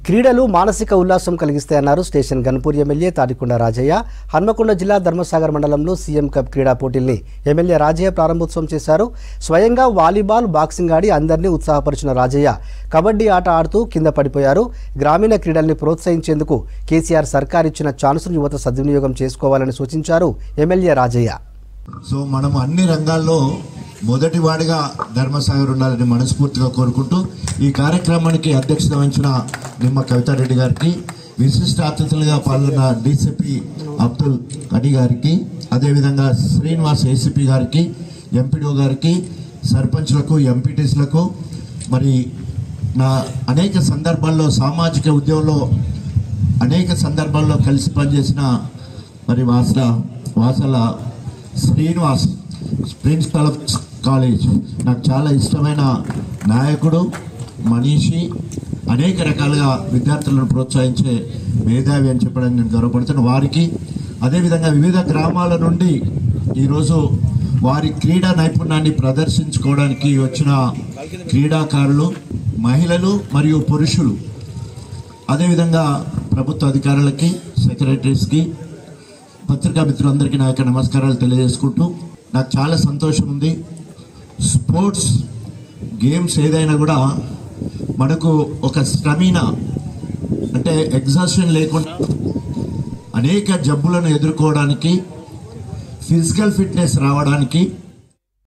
క్రీడలు మానసిక ఉల్లాసం కలిగిస్తాయన్నారు స్టేషన్ గన్పూర్ ఎమ్మెల్యే తాడికొండ రాజయ్య హన్మకొండ జిల్లా ధర్మసాగర్ మండలంలో సీఎం కప్ క్రీడా పోటీల్ని ఎమ్మెల్యే రాజయ్య ప్రారంభోత్సవం చేశారు స్వయంగా వాలీబాల్ బాక్సింగ్ ఆడి అందరినీ ఉత్సాహపరిచిన రాజయ్య కబడ్డీ ఆట ఆడుతూ కింద పడిపోయారు గ్రామీణ క్రీడల్ని ప్రోత్సహించేందుకు కేసీఆర్ సర్కార్ ఇచ్చిన ఛాన్సును యువత సద్వినియోగం చేసుకోవాలని సూచించారు ఎమ్మెల్యే రాజయ్య సో మనం అన్ని రంగాల్లో మొదటి వాడిగా ధర్మసాగర్ ఉండాలని మనస్ఫూర్తిగా కోరుకుంటూ ఈ కార్యక్రమానికి అధ్యక్షత వహించిన నిమ్మ కవితారెడ్డి గారికి విశిష్ట అతిథులుగా పాల్గొన్న డీసీపీ అబ్దుల్ కడి గారికి అదేవిధంగా శ్రీనివాస్ ఏసీపీ గారికి ఎంపీడీఓ గారికి సర్పంచ్లకు ఎంపీటీసీలకు మరి నా అనేక సందర్భాల్లో సామాజిక ఉద్యమంలో అనేక సందర్భాల్లో కలిసి పనిచేసిన మరి Vasala Vasala Srinivas principal of college నాకు చాలా ఇష్టమైన నాయకుడు మనీషి అనేక రకాలుగా విద్యార్థులను ప్రోత్సహించే మేధావి అని చెప్పడానికి నేను గర్వపడుతున్న వారికి అదేవిధంగా వివిధ గ్రామాల నుండి ఈరోజు వారి క్రీడా నైపుణ్యాన్ని ప్రదర్శించుకోవడానికి వచ్చిన క్రీడాకారులు మహిళలు మరియు పురుషులు అదేవిధంగా ప్రభుత్వ అధికారులకి సెక్రటరీస్కి పత్రికా మిత్రులందరికీ నా యొక్క నమస్కారాలు తెలియజేసుకుంటూ నాకు చాలా సంతోషం ఉంది స్పోర్ట్స్ గేమ్స్ ఏదైనా కూడా మనకు ఒక స్టమీనా అంటే ఎగ్జాషన్ లేకుండా అనేక జబ్బులను ఎదుర్కోవడానికి ఫిజికల్ ఫిట్నెస్ రావడానికి